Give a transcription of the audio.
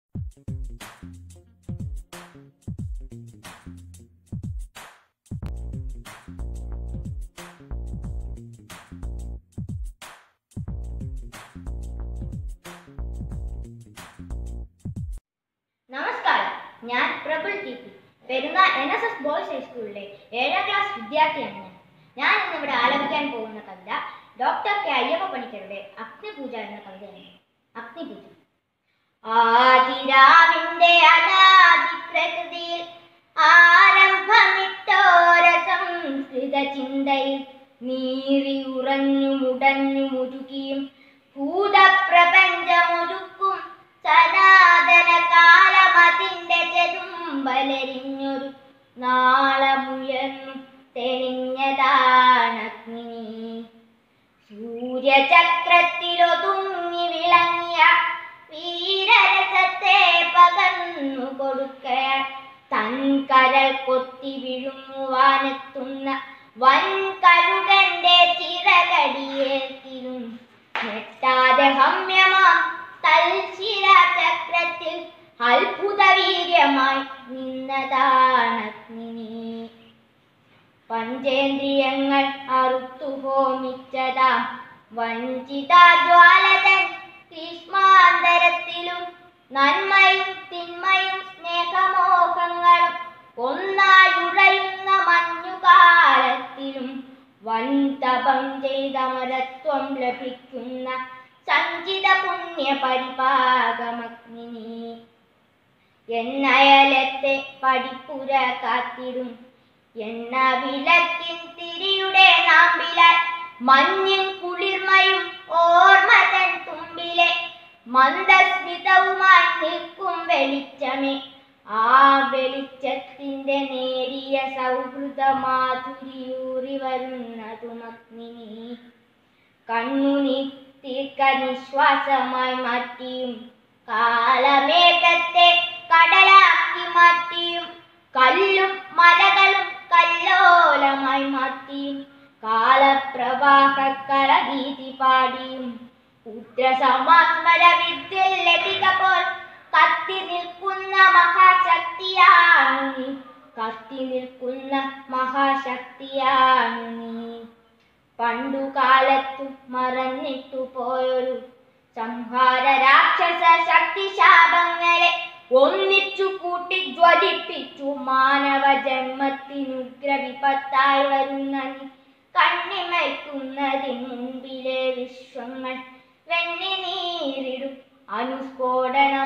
നമസ്കാരം ഞാൻ Prabul T P Perunna N S S boys ഹൈസ്കൂളിലെ ഏഴാം ക്ലാസ് വിദ്യാർത്ഥിയാണ് ഞാൻ ഞാൻ ഇന്നിവിടെ ആലപിക്കാൻ പോകുന്ന കവിത ഡോക്ടർ കെ അയ്യപ്പ പണിക്കരുടെ അഗ്നിപൂജ എന്ന കവിതയാണ് അഗ്നിപൂജ ആദിരാവിന്റെ അനാദി പ്രകൃതിയിൽ ആരംഭമിട്ടോര സംസ്കൃത ചിന്തയിൽ നീറി ഉറഞ്ഞു മുടഞ്ഞു മുരുകിയും ഭൂതപ്രപഞ്ചമൊരുക്കും സനാതന കാലമതിന്റെ ചെതുമ്പലരിഞ്ഞൊരു നാളമുയർന്നു തെളിഞ്ഞതാണഗ്നി സൂര്യചക്രത്തിലൊതുങ്ങി വിളങ്ങിയ വീരരസത്തെ പകർന്നു കൊടുക്കയാൽ തൻ കരൾ കൊത്തി വിഴുങ്ങുവാനെത്തുന്ന വൻകഴുകന്റെ ചിറകടിയേറ്റിലും ഞെട്ടാതെ ഹമ്യമാം തൽശിരാചക്രത്തിൽ അത്ഭുത വീര്യമായി നിന്നതാണഗ്നി പഞ്ചേന്ദ്രിയങ്ങൾ അറുത്തു ഹോമിച്ചതാം വഞ്ചിതാജ്വാലതൻ ഗ്രീഷ്മാന്തരത്തിലും നന്മയും തിന്മയും സ്നേഹമോഹങ്ങളും ഒന്നായുഴയുന്ന മഞ്ഞുകാലത്തിലും വൻതപം ചെയ്തമരത്വം ലഭിക്കുന്ന സഞ്ചിത പുണ്യ പരിപാകമഗ്നി എന്നയലത്തെ പടിപ്പുര കാത്തിടും എണ്ണ വിളക്കിൻ തിരിയുടെ നാമ്പിലാൽ മഞ്ഞിൻ കുളിർമയും ഓർമ്മതൻ തുമ്പിലെ മന്ദസ്മിതവുമായി നിൽക്കും വെളിച്ചമേ ആ വെളിച്ചത്തിന്റെ നേരിയ സൗഹൃദ മാധുരിയൂറി വരുന്നതുമഗ്നി കണ്ണുനി തീർക്ക നിശ്വാസമായി മാറ്റിയും കാലമേഘത്തെ കടലാക്കി മാറ്റിയും കല്ലും മലകളും കല്ലോലമായി മാറ്റിയും കാലപ്രവാഹ കലഗീതി പാടിയും ഉദ്രസമാസ്മര വിദ്യൽ ലതിക പോൽ കത്തി നിൽക്കുന്ന മഹാശക്തിയാണ് നീ കത്തി നിൽക്കുന്ന മഹാശക്തിയാണ് നീ പണ്ടു കാലത്തു മറന്നിട്ടു പോയൊരു സംഹാര രാക്ഷസ ശക്തി ശാപങ്ങളെ ഒന്നിച്ചു കൂട്ടി ജ്വലിപ്പിച്ചു മാനവ ജന്മത്തിനുഗ്രവിപത്തായി വരുന്ന നീ കണ്ണിമയ്ക്കുന്നതിന് മുമ്പിലെ വിശ്വങ്ങൾ വെണ്ണി നീരിടും അനുസ്ഫോടന